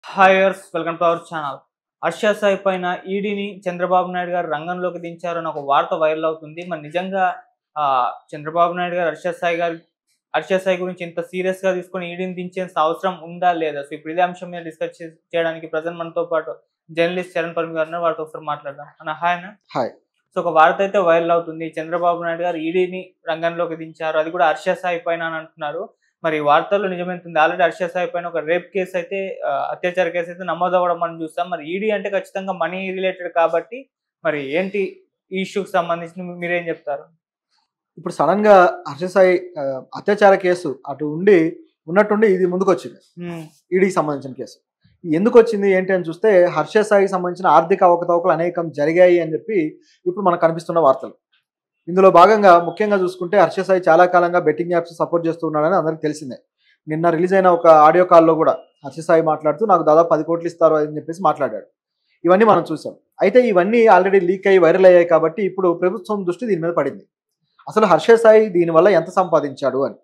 హాయర్స్ welcome to our channel Harsha Sai పైన ఈడీని చంద్రబాబు నాయుడు గారు రంగంలోకి దించారని ఒక వార్త వైరల్ అవుతుంది మరి నిజంగా ఆ, చంద్రబాబు నాయుడు గారు హర్ష సాయి గారు హర్ష సాయి గురించి ఇంత సీరియస్ గా తీసుకొని ఈడీని దించేంత అవసరం ఉందా లేదా సో ఇప్పుడు ఇదే అంశం మీద డిస్కస్ చేయడానికి ప్రజెంట్ మనతో పాటు జర్నలిస్ట్ చరణ్ పరమి గారు ఉన్నారు. వారితో ఒకసారి మాట్లాడదాం అన్న హాయ్ అన్న హాయ్ సో ఒక వార్త అయితే వైరల్ అవుతుంది చంద్రబాబు నాయుడు గారు ఈడీని రంగంలోకి దించారు అది కూడా హర్ష సాయి పైన అని అంటున్నారు మరి ఈ వార్తల్లో నిజమైతుంది ఆల్రెడీ హర్ష సాయి పైన ఒక రేప్ కేసు అయితే ఆ, అత్యాచార కేసు అయితే నమోదవ్వడం మనం చూస్తాం మరి ఈడీ అంటే ఖచ్చితంగా మనీ రిలేటెడ్ కాబట్టి మరి ఏంటి ఈ ఇష్యూకి సంబంధించి మీ- మీరేం చెప్తారు ఇప్పుడు సడన్ గా హర్షసాయి ఆ, అత్యాచార కేసు అటు ఉండి ఉన్నట్టుండి ఇది ముందుకు వచ్చింది ఉమ్, ఈడీకి సంబంధించిన కేసు ఎందుకు వచ్చింది ఏంటి అని చూస్తే హర్షసాయికి సంబంధించిన ఆర్థిక అవకతవకలు అనేకం జరిగాయి అని చెప్పి ఇప్పుడు మనకు కనిపిస్తున్న వార్తలు ఇందులో భాగంగా ముఖ్యంగా చూసుకుంటే హర్షసాయి చాలా కాలంగా బెట్టింగ్ యాప్స్ సపోర్ట్ చేస్తున్నాడని అందరికీ తెలిసిందే నిన్న రిలీజ్ అయిన ఒక ఆడియో కాల్లో కూడా హర్షసాయి మాట్లాడుతూ నాకు దాదాపు పది కోట్లు ఇస్తారు అని చెప్పేసి మాట్లాడాడు ఇవన్నీ మనం చూసాం అయితే ఇవన్నీ ఆల్రెడీ లీక్ అయ్యి వైరల్ అయ్యాయి కాబట్టి ఇప్పుడు ప్రభుత్వం దృష్టి దీని మీద పడింది అసలు హర్ష సాయి దీనివల్ల ఎంత సంపాదించాడు అని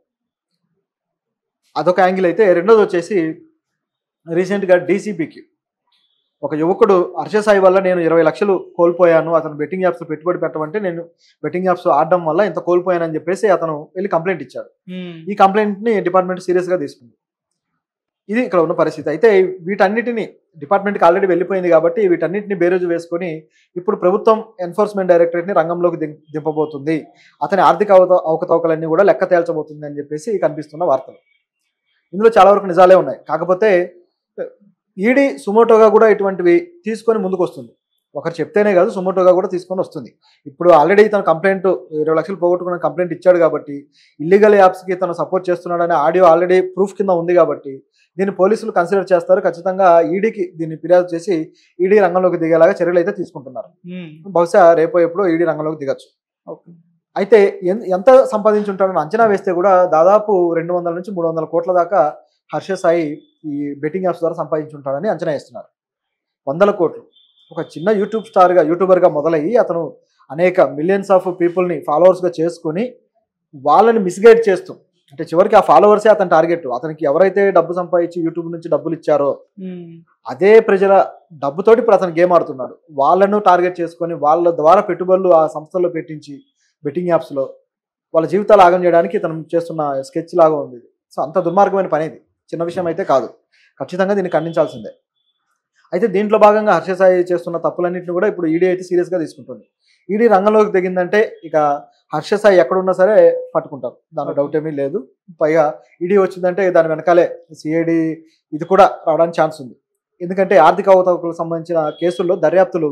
అదొక యాంగిల్ అయితే రెండోది వచ్చేసి రీసెంట్గా డీసీపీకి ఒక యువకుడు హర్ష సాయి వల్ల నేను ఇరవై లక్షలు కోల్పోయాను అతను బెట్టింగ్ యాప్స్ పెట్టుబడి పెట్టమంటే నేను బెట్టింగ్ యాప్స్ ఆడడం వల్ల ఇంత కోల్పోయానని చెప్పేసి అతను వెళ్ళి కంప్లైంట్ ఇచ్చాడు ఉమ్, ఈ కంప్లైంట్ని డిపార్ట్మెంట్ సీరియస్గా తీసుకుంది ఇది ఇక్కడ ఉన్న పరిస్థితి అయితే వీటన్నిటిని డిపార్ట్మెంట్కి ఆల్రెడీ వెళ్ళిపోయింది కాబట్టి వీటన్నిటిని బేరోజు వేసుకొని ఇప్పుడు ప్రభుత్వం ఎన్ఫోర్స్మెంట్ డైరెక్టరేట్ని రంగంలోకి దిం- దింపబోతుంది అతని ఆర్థిక అవత అవకతవకలన్నీ కూడా లెక్క తేల్చబోతుంది అని చెప్పేసి కనిపిస్తున్న వార్తలు ఇందులో చాలా వరకు నిజాలే ఉన్నాయి కాకపోతే ఈడీ సుమోటోగా కూడా ఇటువంటివి తీసుకొని ముందుకు వస్తుంది ఒకరు చెప్తేనే కాదు సుమోటోగా కూడా తీసుకొని వస్తుంది ఇప్పుడు ఆల్రెడీ తన కంప్లైంట్ ఇరవై లక్షలు పోగొట్టుకున్న కంప్లైంట్ ఇచ్చాడు కాబట్టి ఇల్లీగల్ యాప్స్కి తను సపోర్ట్ చేస్తున్నాడనే ఆడియో ఆల్రెడీ ప్రూఫ్ కింద ఉంది కాబట్టి దీన్ని పోలీసులు కన్సిడర్ చేస్తారు ఖచ్చితంగా ఈడీకి దీన్ని ఫిర్యాదు చేసి ఈడీ రంగంలోకి దిగేలాగా చర్యలు అయితే తీసుకుంటున్నారు ఉమ్, బహుశా రేపో ఎప్పుడో ఈడీ రంగంలోకి దిగచ్చు ఓకే. అయితే ఎన్- ఎంత సంపాదించుంటాడని అంచనా వేస్తే కూడా దాదాపు రెండు వందల నుంచి మూడు వందల కోట్ల దాకా హర్ష సాయి ఈ బెట్టింగ్ యాప్స్ ద్వారా సంపాదించుంటాడని అంచనా వేస్తున్నారు వందల కోట్లు ఒక చిన్న యూట్యూబ్ స్టార్గా యూట్యూబర్గా మొదలయ్యి అతను అనేక మిలియన్స్ ఆఫ్ పీపుల్ని ఫాలోవర్స్గా చేసుకొని వాళ్ళని మిస్గైడ్ చేస్తూ అంటే చివరికి ఆ ఫాలోవర్సే అతని టార్గెట్ అతనికి ఎవరైతే డబ్బు సంపాదించి యూట్యూబ్ నుంచి డబ్బులు ఇచ్చారో ఉమ్, అదే ప్రజల డబ్బుతోటి ఇప్పుడు అతను గేమ్ ఆడుతున్నాడు వాళ్ళను టార్గెట్ చేసుకొని వాళ్ళ ద్వారా పెట్టుబడులు ఆ సంస్థల్లో పెట్టించి బెట్టింగ్ యాప్స్లో వాళ్ళ జీవితాలు ఆగం చేయడానికి ఇతను చేస్తున్న స్కెచ్ లాగా ఉంది ఇది. సో అంత దుర్మార్గమైన పని ఇది చిన్న విషయం అయితే కాదు ఖచ్చితంగా దీన్ని ఖండించాల్సిందే అయితే దీంట్లో భాగంగా హర్షసాయి చేస్తున్న తప్పులన్నింటిని కూడా ఇప్పుడు ఈడీ అయితే సీరియస్గా తీసుకుంటుంది ఈడీ రంగంలోకి దిగిందంటే ఇక హర్షసాయి ఎక్కడున్నా సరే పట్టుకుంటారు దాంట్లో డౌట్ ఏమీ లేదు పైగా ఈడీ వచ్చిందంటే దాని వెనకాలే సిఐడి ఇది కూడా రావడానికి ఛాన్స్ ఉంది ఎందుకంటే ఆర్థిక అవతవకలకు సంబంధించిన కేసుల్లో దర్యాప్తులు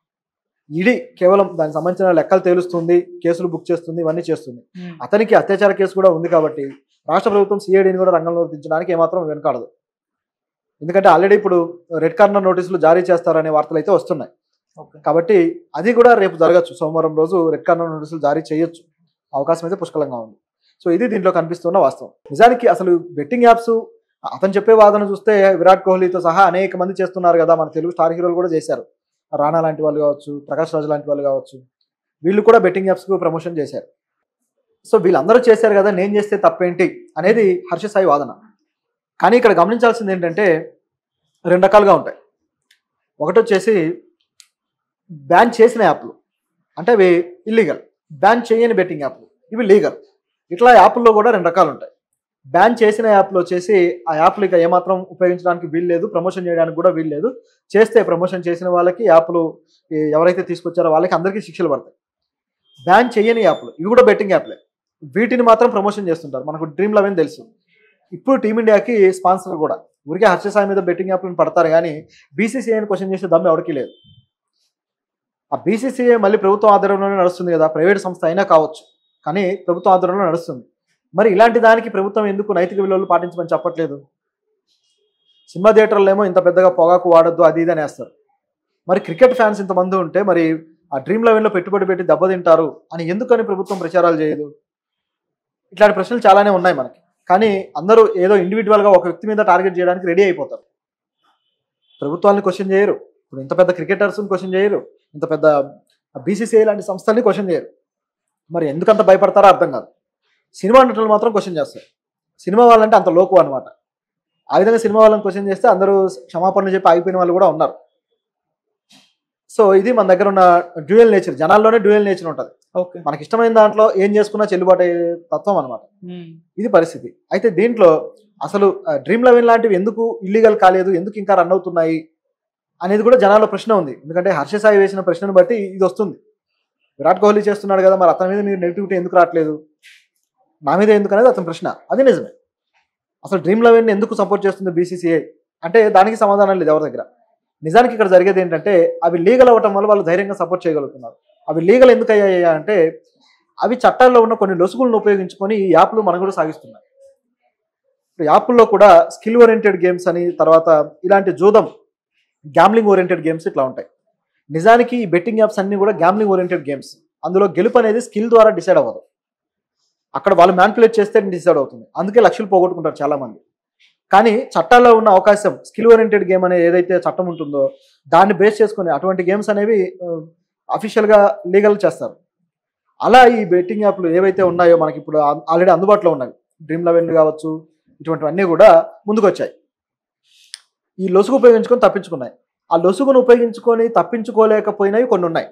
ఈడీ కేవలం దానికి సంబంధించిన లెక్కలు తేలుస్తుంది కేసులు బుక్ చేస్తుంది ఇవన్నీ చేస్తుంది ఉమ్, అతనికి అత్యాచార కేసు కూడా ఉంది కాబట్టి రాష్ట్ర ప్రభుత్వం సిఐడిని కూడా రంగంలోకి దించడానికి ఏమాత్రం వెనకాడదు ఎందుకంటే ఆల్రెడీ ఇప్పుడు రెడ్ కార్నర్ నోటీసులు జారీ చేస్తారనే వార్తలు అయితే వస్తున్నాయి ఓకే. కాబట్టి అది కూడా రేపు జరగచ్చు సోమవారం రోజు రెడ్ కార్నర్ నోటీసులు జారీ చేయొచ్చు అవకాశం అయితే పుష్కలంగా ఉంది సో ఇది దీంట్లో కనిపిస్తున్న వాస్తవం నిజానికి అసలు బెట్టింగ్ యాప్స్ అతను చెప్పే వాదన చూస్తే విరాట్ కోహ్లీతో సహా అనేక మంది చేస్తున్నారు కదా మన తెలుగు స్టార్ హీరోలు కూడా చేశారు రాణా లాంటి వాళ్ళు కావచ్చు ప్రకాష్ రాజ్ లాంటి వాళ్ళు కావచ్చు వీళ్ళు కూడా బెట్టింగ్ యాప్స్కు ప్రమోషన్ చేశారు సో వీళ్ళందరూ చేశారు కదా నేను చేస్తే తప్పేంటి అనేది హర్ష సాయి వాదన కానీ ఇక్కడ గమనించాల్సింది ఏంటంటే రెండు రకాలుగా ఉంటాయి ఒకటి వచ్చేసి బ్యాన్ చేసిన యాప్లు అంటే అవి ఇల్లీగల్ బ్యాన్ చేయని బెట్టింగ్ యాప్లు ఇవి లీగల్ ఇట్లా యాప్ల్లో కూడా రెండు రకాలు ఉంటాయి బ్యాన్ చేసిన యాప్లు వచ్చేసి ఆ యాప్లు ఇక ఏమాత్రం ఉపయోగించడానికి వీల్లేదు ప్రమోషన్ చేయడానికి కూడా వీల్లేదు చేస్తే ప్రమోషన్ చేసిన వాళ్ళకి యాప్లు ఈ ఎవరైతే తీసుకొచ్చారో వాళ్ళకి అందరికీ శిక్షలు పడతాయి బ్యాన్ చేయని యాప్లు ఇవి కూడా బెట్టింగ్ యాప్లే వీటిని మాత్రం ప్రమోషన్ చేస్తుంటారు మనకు డ్రీమ్ లెవెన్ తెలుసు ఇప్పుడు టీమిండియాకి స్పాన్సర్ కూడా ఊరికే హర్ష సాయి మీద బెట్టింగ్ యాప్లను పడతారు కానీ బీసీసీఐని క్వశ్చన్ చేసే దమ్ము ఎవరికి లేదు ఆ బీసీసీఐ మళ్ళీ ప్రభుత్వ ఆధ్వర్యంలోనే నడుస్తుంది కదా ప్రైవేట్ సంస్థ అయినా కావచ్చు కానీ ప్రభుత్వ ఆధ్వర్యంలో నడుస్తుంది మరి ఇలాంటి దానికి ప్రభుత్వం ఎందుకు నైతిక విలువలు పాటించమని చెప్పట్లేదు సినిమా థియేటర్లో ఏమో ఇంత పెద్దగా పొగాకు వాడొద్దు అది ఇది అని వేస్తారు మరి క్రికెట్ ఫ్యాన్స్ ఇంతమంది ఉంటే మరి ఆ డ్రీమ్ లెవెన్లో పెట్టుబడి పెట్టి దెబ్బతింటారు అని ఎందుకని ప్రభుత్వం ప్రచారాలు చేయదు ఇట్లాంటి ప్రశ్నలు చాలానే ఉన్నాయి మనకి కానీ అందరూ ఏదో ఇండివిజువల్గా ఒక వ్యక్తి మీద టార్గెట్ చేయడానికి రెడీ అయిపోతారు ప్రభుత్వాన్ని క్వశ్చన్ చేయరు ఇప్పుడు ఇంత పెద్ద క్రికెటర్స్ని క్వశ్చన్ చేయరు ఇంత పెద్ద బీసీసీఐ లాంటి సంస్థల్ని క్వశ్చన్ చేయరు మరి ఎందుకంత భయపడతారో అర్థం కాదు సినిమా నటులు మాత్రం క్వశ్చన్ చేస్తారు సినిమా వాళ్ళంటే అంత లోకు అనమాట ఆ విధంగా సినిమా వాళ్ళని క్వశ్చన్ చేస్తే అందరూ క్షమాపణలు చెప్పి ఆగిపోయిన వాళ్ళు కూడా ఉన్నారు సో ఇది మన దగ్గర ఉన్న డ్యూయల్ నేచర్ జనాల్లోనే డ్యూయల్ నేచర్ ఉంటుంది ఓకే మనకి ఇష్టమైన దాంట్లో ఏం చేసుకున్నా చెల్లుబాటు అయ్యే తత్వం అనమాట ఇది పరిస్థితి అయితే దీంట్లో అసలు డ్రీమ్ లెవెన్ లాంటివి ఎందుకు ఇల్లీగల్ కాలేదు ఎందుకు ఇంకా రన్ అవుతున్నాయి అనేది కూడా జనాల్లో ప్రశ్న ఉంది ఎందుకంటే హర్ష సాయి వేసిన ప్రశ్నను బట్టి ఇది వస్తుంది విరాట్ కోహ్లీ చేస్తున్నాడు కదా మరి అతని మీద మీరు నెగిటివిటీ ఎందుకు రావట్లేదు నా మీద ఎందుకు అనేది అతని ప్రశ్న అది నిజమే అసలు డ్రీమ్ లెవెన్ ఎందుకు సపోర్ట్ చేస్తుంది బీసీసీఐ అంటే దానికి సమాధానం లేదు ఎవరి దగ్గర నిజానికి ఇక్కడ జరిగేది ఏంటంటే అవి లీగల్ అవ్వటం వల్ల వాళ్ళు ధైర్యంగా సపోర్ట్ చేయగలుగుతున్నారు అవి లీగల్ ఎందుకు అయ్యాయి అంటే అవి చట్టాల్లో ఉన్న కొన్ని లొసుగులను ఉపయోగించుకొని ఈ యాప్లు మనం కూడా సాగిస్తున్నాయి ఇప్పుడు యాప్ల్లో కూడా స్కిల్ ఓరియంటెడ్ గేమ్స్ అని తర్వాత ఇలాంటి జూదం గ్యామ్లింగ్ ఓరియంటెడ్ గేమ్స్ ఇట్లా ఉంటాయి నిజానికి ఈ బెట్టింగ్ యాప్స్ అన్ని కూడా గ్యామ్లింగ్ ఓరియంటెడ్ గేమ్స్ అందులో గెలుపు అనేది స్కిల్ ద్వారా డిసైడ్ అవ్వదు అక్కడ వాళ్ళు మ్యాన్పులేట్ చేస్తే డిసైడ్ అవుతుంది అందుకే లక్షలు పోగొట్టుకుంటారు చాలా మంది కానీ చట్టాల్లో ఉన్న అవకాశం స్కిల్ ఓరియంటెడ్ గేమ్ అనే ఏదైతే చట్టం ఉంటుందో దాన్ని బేస్ చేసుకుని అటువంటి గేమ్స్ అనేవి అఫీషియల్గా లీగల్ చేస్తారు అలా ఈ బెట్టింగ్ యాప్లు ఏవైతే ఉన్నాయో మనకి ఇప్పుడు ఆల్రెడీ అందుబాటులో ఉన్నాయి డ్రీమ్ లెవెన్ కావచ్చు ఇటువంటివన్నీ కూడా ముందుకు వచ్చాయి ఈ లొసుగు ఉపయోగించుకొని తప్పించుకున్నాయి ఆ లొసుగును ఉపయోగించుకొని తప్పించుకోలేకపోయినవి కొన్ని ఉన్నాయి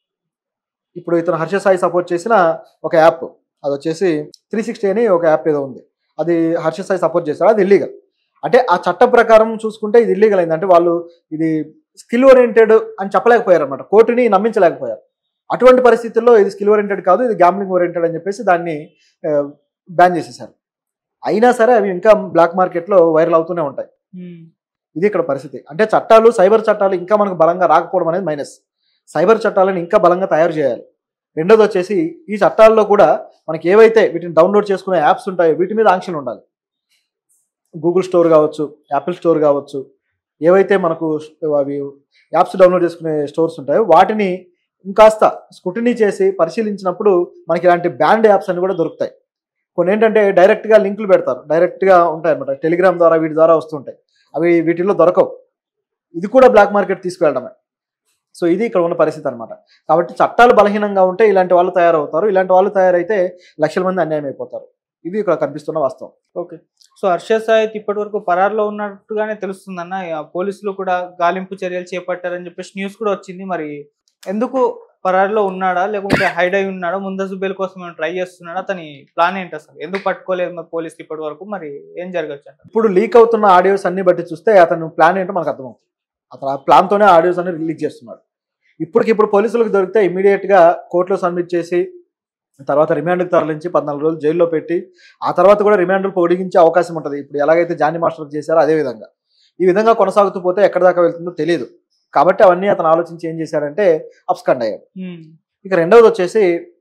ఇప్పుడు ఇతను హర్ష సాయి సపోర్ట్ చేసిన ఒక యాప్ అది వచ్చేసి త్రీ సిక్స్టీ అని ఒక యాప్ ఏదో ఉంది అది హర్ష సాయి సపోర్ట్ చేస్తాడు అది ఇల్లీగల్ అంటే ఆ చట్టం ప్రకారం చూసుకుంటే ఇది ఇల్లీగల్ అయింది అంటే వాళ్ళు ఇది స్కిల్ ఓరియంటెడ్ అని చెప్పలేకపోయారు అనమాట కోర్టుని నమ్మించలేకపోయారు అటువంటి పరిస్థితుల్లో ఇది స్కిల్ ఓరియంటెడ్ కాదు ఇది గ్యామ్లింగ్ ఓరియంటెడ్ అని చెప్పేసి దాన్ని బ్యాన్ చేసేసారు అయినా సరే అవి ఇంకా బ్లాక్ మార్కెట్లో వైరల్ అవుతూనే ఉంటాయి ఇది ఇక్కడ పరిస్థితి అంటే చట్టాలు సైబర్ చట్టాలు ఇంకా మనకు బలంగా రాకపోవడం అనేది మైనస్ సైబర్ చట్టాలను ఇంకా బలంగా తయారు చేయాలి రెండోది వచ్చేసి ఈ చట్టాల్లో కూడా మనకి ఏవైతే వీటిని డౌన్లోడ్ చేసుకునే యాప్స్ ఉంటాయో వీటి మీద ఆంక్షలు ఉండాలి గూగుల్ స్టోర్ కావచ్చు యాపిల్ స్టోర్ కావచ్చు ఏవైతే మనకు అవి యాప్స్ డౌన్లోడ్ చేసుకునే స్టోర్స్ ఉంటాయో వాటిని ఇంకాస్త స్కుటినీ చేసి పరిశీలించినప్పుడు మనకి ఇలాంటి బ్యాండ్ యాప్స్ అన్ని కూడా దొరుకుతాయి కొన్ని ఏంటంటే డైరెక్ట్గా లింకులు పెడతారు డైరెక్ట్గా ఉంటాయి అనమాట టెలిగ్రామ్ ద్వారా వీటి ద్వారా వస్తుంటాయి అవి వీటిల్లో దొరకవు ఇది కూడా బ్లాక్ మార్కెట్ తీసుకువెళ్ళడమే సో ఇది ఇక్కడ ఉన్న పరిస్థితి అనమాట కాబట్టి చట్టాలు బలహీనంగా ఉంటే ఇలాంటి వాళ్ళు తయారవుతారు ఇలాంటి వాళ్ళు తయారైతే లక్షల మంది అన్యాయం అయిపోతారు ఇది ఇక్కడ కనిపిస్తున్న వాస్తవం ఓకే సో హర్షద్ సాయిత్ ఇప్పటి వరకు పరారులో ఉన్నట్టుగానే తెలుస్తుందన్న ఇక పోలీసులు కూడా గాలింపు చర్యలు చేపట్టారని చెప్పేసి న్యూస్ కూడా వచ్చింది మరి ఎందుకు పరారులో ఉన్నాడా లేకుంటే హైడ్ అయి ఉన్నాడా ముందస్తు బెయిల్ కోసం ఏమైనా ట్రై చేస్తున్నాడా అతని ప్లాన్ ఏంటి అసలు ఎందుకు పట్టుకోలేదు మరి పోలీస్కి ఇప్పటి వరకు మరి ఏం జరగచ్చు అంట ఇప్పుడు లీక్ అవుతున్న ఆడియోస్ అన్ని బట్టి చూస్తే అతను ప్లాన్ ఏంటో మనకు అర్థమవుతుంది అతను ఆ ప్లాన్తోనే ఆడియోస్ అన్ని రిలీజ్ చేస్తున్నాడు ఇప్పటికిప్పుడు పోలీసులకు దొరికితే ఇమీడియట్గా కోర్టులో సబ్మిట్ చేసి తర్వాత రిమాండ్కి తరలించి పద్నాలుగు రోజులు జైల్లో పెట్టి ఆ తర్వాత కూడా రిమాండ్లు పొడిగించే అవకాశం ఉంటుంది ఇప్పుడు ఎలాగైతే జానీ మాస్టర్కి చేశారో అదే విధంగా ఈ విధంగా కొనసాగుతూ పోతే ఎక్కడి దాకా వెళ్తుందో తెలియదు కాబట్టి అవన్నీ అతను ఆలోచించి ఏం చేశాడంటే అప్స్కండ్ అయ్యాడు ఇక రెండవది వచ్చేసి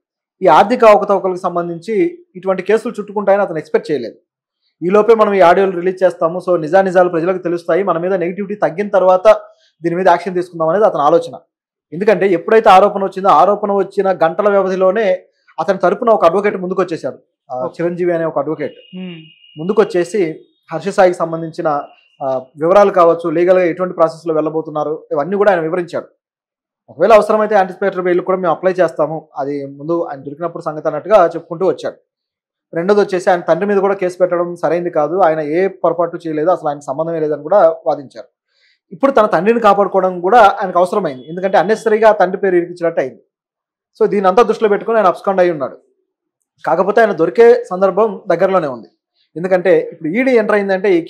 ఈ ఆర్థిక అవకతవకలకు సంబంధించి ఇటువంటి కేసులు చుట్టుకుంటాయని అతను ఎక్స్పెక్ట్ చేయలేదు ఈ లోపే మనం ఈ ఆడియోలు రిలీజ్ చేస్తాము సో నిజానిజాలు ప్రజలకు తెలుస్తాయి మన మీద నెగిటివిటీ తగ్గిన తర్వాత దీని మీద యాక్షన్ తీసుకుందాం అనేది అతని ఆలోచన ఎందుకంటే ఎప్పుడైతే ఆరోపణ వచ్చిందో ఆరోపణ వచ్చిన గంటల వ్యవధిలోనే అతని తరపున ఒక అడ్వకేట్ ముందుకు వచ్చేసాడు ఆ, చిరంజీవి అనే ఒక అడ్వకేట్ ముందుకు వచ్చేసి హర్ష సాయికి సంబంధించిన ఆ, వివరాలు కావచ్చు లీగల్గా ఎటువంటి ప్రాసెస్లో వెళ్ళబోతున్నారు ఇవన్నీ కూడా ఆయన వివరించాడు ఒకవేళ అవసరమైతే యాంటిసిపేటరీ బెయిల్ కూడా మేము అప్లై చేస్తాము అది ముందు ఆయన దొరికినప్పుడు సంగతి అన్నట్టుగా చెప్పుకుంటూ వచ్చాడు రెండోది వచ్చేసి ఆయన తండ్రి మీద కూడా కేసు పెట్టడం సరైంది కాదు ఆయన ఏ పొరపాటు చేయలేదు అసలు ఆయన సంబంధమే లేదని కూడా వాదించారు ఇప్పుడు తన తండ్రిని కాపాడుకోవడం కూడా ఆయనకు అవసరమైంది ఎందుకంటే అన్నెసరీగా తండ్రి పేరు ఇరికించినట్టు అయింది సో దీని అంతా దృష్టిలో పెట్టుకొని ఆయన అప్స్కాండ్ అయి ఉన్నాడు కాకపోతే ఆయన దొరికే సందర్భం దగ్గరలోనే ఉంది ఎందుకంటే ఇప్పుడు ఈడీ ఎంటర్ అయిందంటే ఈ